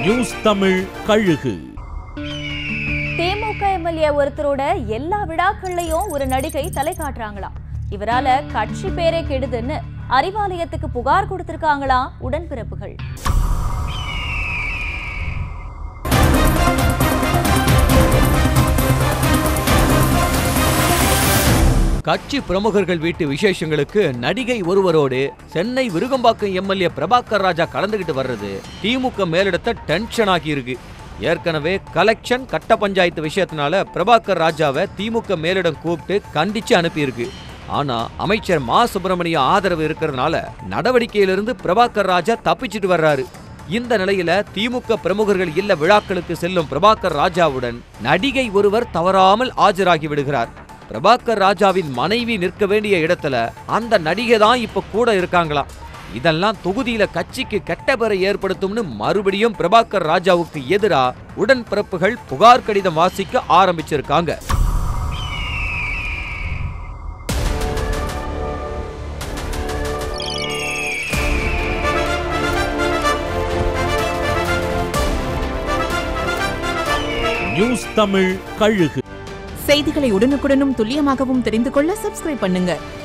news Tamil கழுகு திமுக MLA ஒருத்தரோட எல்லா விழாக்கள்லயும் ஒரு நடிகை தலை காட்டுறாங்களாம் இவரால கட்சி பேரே கெடுதுன்னு அறிவாலயத்துக்கு புகார் கொடுத்திருக்காங்களாம் உடன்பிறப்புகள் கட்சி பிரமுகர்கள் வீட்டு விசேஷங்களுக்கு நடிகை ஒருவரோடு சென்னை விருகம்பாக்கம் எம்எல்ஏ பிரபாகர் ராஜா கலந்துகிட்டு வர்றது திமுக மேலிடத்தை டென்ஷன் ஆகி இருக்கு ஏற்கனவே கலெக்ஷன் கட்ட பஞ்சாயத்து விஷயத்தினால பிரபாகர் ராஜாவை திமுக மேலிடம் கூப்பிட்டு கண்டிச்சு அனுப்பியிருக்கு ஆனா அமைச்சர் மா சுப்பிரமணியம் ஆதரவு இருக்கிறதுனால நடவடிக்கையிலிருந்து பிரபாகர் ராஜா தப்பிச்சிட்டு வர்றாரு இந்த நிலையில திமுக பிரமுகர்கள் இல்ல விழாக்களுக்கு செல்லும் பிரபாகர் ராஜாவுடன் நடிகை ஒருவர் தவறாமல் ஆஜராகி விடுகிறார் பிரபாகர் ராஜாவின் மனைவி நிற்க வேண்டிய இடத்துல அந்த நடிகை தான் இப்ப கூட இருக்காங்களாம் இதெல்லாம் தொகுதியில கட்சிக்கு கெட்ட பெயரை ஏற்படுத்தும்னு மறுபடியும் பிரபாகர் ராஜாவுக்கு எதிரா உடன்பிறப்புகள் புகார் கடிதம் வாசிக்க ஆரம்பிச்சிருக்காங்க நியூஸ் தமிழ் கழுகு செய்திகளை உடனுக்குடனும் துல்லியமாகவும் தெரிந்து கொள்ள சப்ஸ்கிரைப் பண்ணுங்க